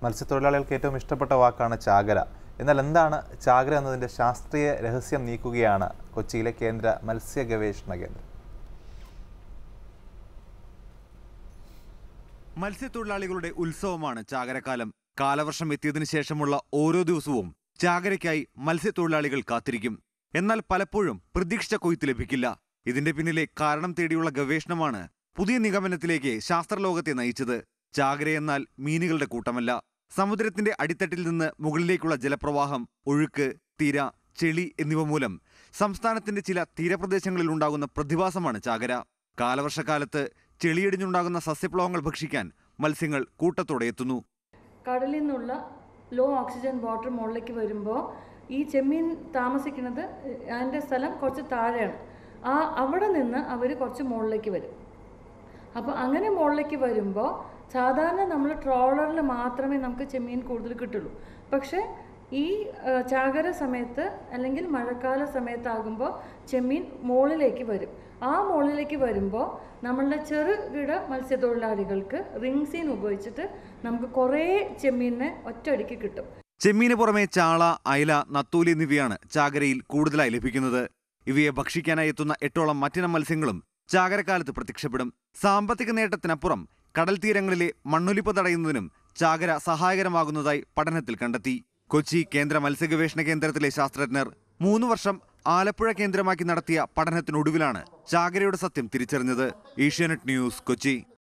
മത്സ്യത്തൊഴിലാളികൾക്ക് ഏറ്റവും ഇഷ്ടപ്പെട്ട വാക്കാണ് ചാകര എന്നാൽ എന്താണ് ചാകര എന്നതിൻ്റെ ശാസ്ത്രീയ രഹസ്യം നീക്കുകയാണ് കൊച്ചിയിലെ കേന്ദ്ര മത്സ്യ ഗവേഷണ കേന്ദ്രം മത്സ്യത്തൊഴിലാളികളുടെ ഉത്സവമാണ് ചാകരക്കാലം കാലവർഷം എത്തിയതിനു ശേഷമുള്ള ഓരോ ദിവസവും ചാകരയ്ക്കായി മത്സ്യത്തൊഴിലാളികൾ കാത്തിരിക്കും എന്നാൽ പലപ്പോഴും പ്രതീക്ഷിച്ച കൊയ്ത്ത് ലഭിക്കില്ല ഇതിന്റെ പിന്നിലെ കാരണം തേടിയുള്ള ഗവേഷണമാണ് പുതിയ നിഗമനത്തിലേക്ക് ശാസ്ത്രലോകത്തെ നയിച്ചത് ചാകര എന്നാൽ മീനുകളുടെ കൂട്ടമല്ല സമുദ്രത്തിന്റെ അടിത്തട്ടിൽ നിന്ന് മുകളിലേക്കുള്ള ജലപ്രവാഹം ഒഴുക്ക് തിര ചെളി എന്നിവ മൂലം സംസ്ഥാനത്തിന്റെ ചില തീരപ്രദേശങ്ങളിൽ ഉണ്ടാകുന്ന പ്രതിഭാസമാണ് ചാകര കാലവർഷക്കാലത്ത് ചെളിയടിഞ്ഞുണ്ടാകുന്ന സസ്യപ്ലവങ്ങൾ ഭക്ഷിക്കാൻ മത്സ്യങ്ങൾ കൂട്ടത്തോടെ എത്തുന്നു കടലിൽ നിന്നുള്ള ലോ ഓക്സിജൻ വാട്ടർ മുകളിലേക്ക് വരുമ്പോൾ ഈ ചെമ്മീൻ താമസിക്കുന്നത് അതിൻ്റെ സ്ഥലം കുറച്ച് താഴെയാണ് ആ അവിടെ നിന്ന് അവർ കുറച്ച് മുകളിലേക്ക് വരും അപ്പോൾ അങ്ങനെ മുകളിലേക്ക് വരുമ്പോൾ സാധാരണ നമ്മൾ ട്രോളറിൽ മാത്രമേ നമുക്ക് ചെമ്മീൻ കൂടുതൽ കിട്ടുള്ളൂ പക്ഷേ ഈ ആ, ചാകര സമയത്ത് അല്ലെങ്കിൽ മഴക്കാല സമയത്താകുമ്പോൾ ചെമ്മീൻ മുകളിലേക്ക് വരും ആ മുകളിലേക്ക് വരുമ്പോൾ നമ്മളുടെ ചെറുകിട മത്സ്യത്തൊഴിലാളികൾക്ക് റിങ്സീൻ ഉപയോഗിച്ചിട്ട് നമുക്ക് കുറേ ചെമ്മീനെ ഒറ്റയടിക്ക് കിട്ടും ചെമ്മീന് പുറമെ ചാള അയല നത്തൂലി എന്നിവയാണ് ചാകരയിൽ കൂടുതലായി ലഭിക്കുന്നത് ഇവയെ ഭക്ഷിക്കാനായി എത്തുന്ന എട്ടോളം മറ്റിനം മത്സ്യങ്ങളും ചാകരക്കാലത്ത് പ്രത്യക്ഷപ്പെടും സാമ്പത്തിക നേട്ടത്തിനപ്പുറം കടൽ തീരങ്ങളിലെ മണ്ണൊലിപ്പ് തടയുന്നതിനും ചാകര സഹായകരമാകുന്നതായി പഠനത്തിൽ കണ്ടെത്തി കൊച്ചി കേന്ദ്ര മത്സ്യഗവേഷണ കേന്ദ്രത്തിലെ ശാസ്ത്രജ്ഞർ മൂന്ന് വർഷം ആലപ്പുഴ കേന്ദ്രമാക്കി നടത്തിയ പഠനത്തിനൊടുവിലാണ് ചാകരയുടെ സത്യം തിരിച്ചറിഞ്ഞത് ഏഷ്യാനെറ്റ് ന്യൂസ് കൊച്ചി